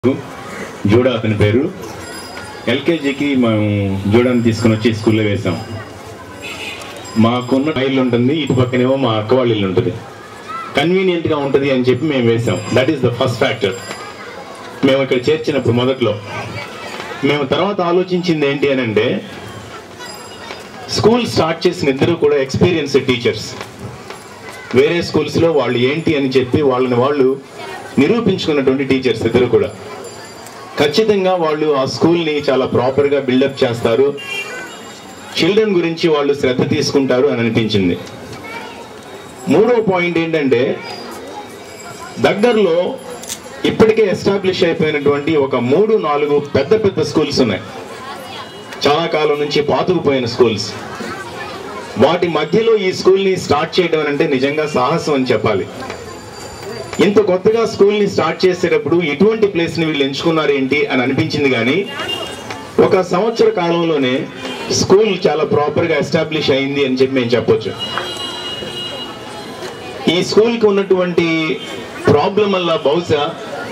జూడా అతని పేరు ఎల్కేజీకి మేము జూడాని తీసుకుని వచ్చి స్కూల్లో వేసాం మాకున్న ఇల్లు ఉంటుంది ఇటు పక్కనేమో మా అక్క వాళ్ళ ఇల్లు ఉంటుంది కన్వీనియంట్గా ఉంటుంది అని చెప్పి మేము వేసాం that is the first factor మేము ఇక్కడ చేర్చినప్పుడు మొదట్లో మేము తర్వాత ఆలోచించింది ఏంటి అని అంటే స్కూల్ స్టార్ట్ చేసిన ఇద్దరు కూడా ఎక్స్పీరియన్స్డ్ టీచర్స్ వేరే స్కూల్స్లో వాళ్ళు ఏంటి అని చెప్పి వాళ్ళని వాళ్ళు నిరూపించుకున్నటువంటి టీచర్స్ ఇద్దరు కూడా ఖచ్చితంగా వాళ్ళు ఆ స్కూల్ని చాలా ప్రాపర్గా బిల్డప్ చేస్తారు చిల్డ్రన్ గురించి వాళ్ళు శ్రద్ధ తీసుకుంటారు అని అనిపించింది మూడో పాయింట్ ఏంటంటే దగ్గరలో ఇప్పటికే ఎస్టాబ్లిష్ అయిపోయినటువంటి ఒక మూడు నాలుగు పెద్ద పెద్ద స్కూల్స్ ఉన్నాయి చాలా కాలం నుంచి పాతుకుపోయిన స్కూల్స్ వాటి మధ్యలో ఈ స్కూల్ని స్టార్ట్ చేయడం అంటే నిజంగా సాహసం అని చెప్పాలి ఇంత కొత్తగా స్కూల్ని స్టార్ట్ చేసేటప్పుడు ఇటువంటి ప్లేస్ని వీళ్ళు ఎంచుకున్నారు ఏంటి అని అనిపించింది కానీ ఒక సంవత్సర కాలంలోనే స్కూల్ చాలా ప్రాపర్గా ఎస్టాబ్లిష్ అయింది అని చెప్పి మేము చెప్పొచ్చు ఈ స్కూల్కి ఉన్నటువంటి ప్రాబ్లం వల్ల బహుశా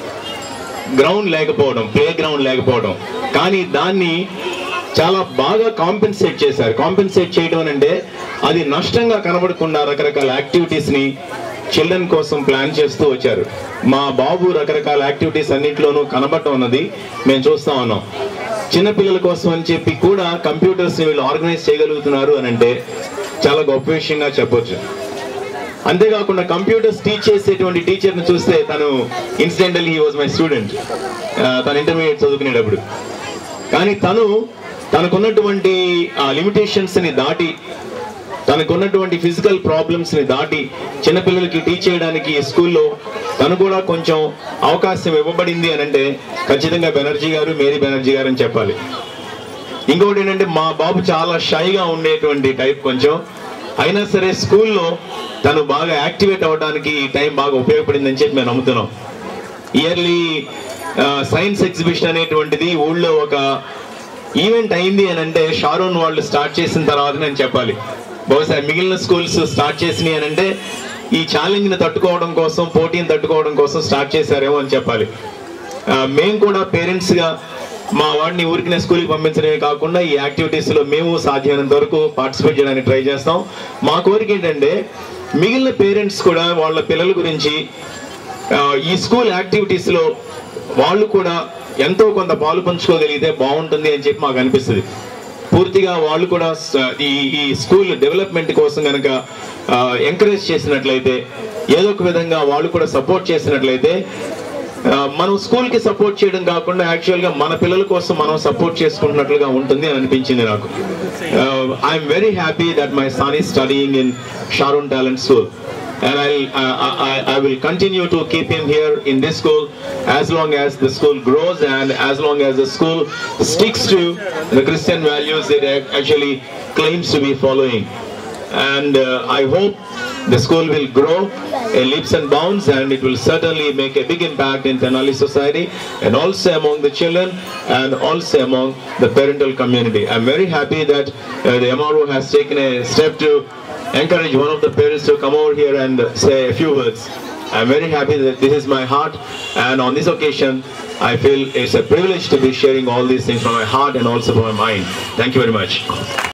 గ్రౌండ్ లేకపోవడం ప్లే గ్రౌండ్ లేకపోవడం కానీ దాన్ని చాలా బాగా కాంపెన్సేట్ చేశారు కాంపెన్సేట్ చేయడం అని అంటే అది నష్టంగా కనబడకుండా రకరకాల యాక్టివిటీస్ ని చిల్డ్రన్ కోసం ప్లాన్ చేస్తూ వచ్చారు మా బాబు రకరకాల యాక్టివిటీస్ అన్నింటిలోనూ కనబడటం అన్నది మేము చూస్తా ఉన్నాం చిన్నపిల్లల కోసం అని చెప్పి కూడా కంప్యూటర్స్ ని వీళ్ళు ఆర్గనైజ్ చేయగలుగుతున్నారు అని అంటే చాలా గొప్ప విషయంగా చెప్పొచ్చు అంతేకాకుండా కంప్యూటర్స్ టీచ్ చేసేటువంటి టీచర్ని చూస్తే తను incidental he was my student తను ఇంటర్మీడియట్ చదువుకునేటప్పుడు కానీ తను తనకున్నటువంటి ఆ లిమిటేషన్స్ ని దాటి తనకున్నటువంటి ఫిజికల్ ప్రాబ్లమ్స్ ని దాటి చిన్నపిల్లలకి టీచ్ చేయడానికి ఈ స్కూల్లో తను కూడా కొంచెం అవకాశం ఇవ్వబడింది అని అంటే ఖచ్చితంగా బెనర్జీ గారు మేరీ బెనర్జీ గారు అని చెప్పాలి ఇంకొకటి ఏంటంటే మా బాబు చాలా షైగా ఉండేటువంటి టైప్ కొంచెం అయినా సరే స్కూల్లో తను బాగా యాక్టివేట్ అవ్వడానికి ఈ టైం బాగా ఉపయోగపడిందని చెప్పి మేము నమ్ముతున్నాం ఇయర్లీ సైన్స్ ఎగ్జిబిషన్ అనేటువంటిది ఊళ్ళో ఒక ఈవెంట్ అయింది అని అంటే షారోన్ వాళ్ళు స్టార్ట్ చేసిన తర్వాత నేను చెప్పాలి బహుశా మిగిలిన స్కూల్స్ స్టార్ట్ చేసినాయి అని అంటే ఈ ఛాలెంజ్ని తట్టుకోవడం కోసం పోటీని తట్టుకోవడం కోసం స్టార్ట్ చేశారేమో అని చెప్పాలి ఆ, మేము కూడా పేరెంట్స్గా మా వాడిని ఊరికినే స్కూల్కి పంపించడమే కాకుండా ఈ యాక్టివిటీస్లో మేము సాధ్యమైనంత వరకు పార్టిసిపేట్ చేయడానికి ట్రై చేస్తాం మా కోరిక ఏంటంటే మిగిలిన పేరెంట్స్ కూడా వాళ్ళ పిల్లల గురించి ఆ, ఈ స్కూల్ యాక్టివిటీస్లో వాళ్ళు కూడా ఎంతో కొంత పాలు పంచుకోగలిగితే బాగుంటుంది అని చెప్పి మాకు అనిపిస్తుంది పూర్తిగా వాళ్ళు కూడా స- ఈ ఈ స్కూల్ డెవలప్మెంట్ కోసం కనుక ఎంకరేజ్ చేసినట్లయితే ఏదో ఒక విధంగా వాళ్ళు కూడా సపోర్ట్ చేసినట్లయితే ఆ, మనం స్కూల్ కి సపోర్ట్ చేయడం కాకుండా యాక్చువల్ గా మన పిల్లల కోసం మనం సపోర్ట్ చేసుకుంటున్నట్లుగా ఉంటుంది అని అనిపించింది నాకు I'm very happy that my son is studying in Sharon talent school and I'll, uh, I, I will continue to keep him here in this school as long as the school grows and as long as the school sticks to the Christian values it ac- actually claims to be following. And uh, I hope the school will grow in leaps and bounds and it will certainly make a big impact in Tenali society and also among the children and also among the parental community. I'm very happy that uh, the MRO has taken a step to encourage one of the parents to come over here and say a few words. I'm very happy that this is my heart, and on this occasion, I feel it's a privilege to be sharing all these things from my heart and also from my mind. Thank you very much.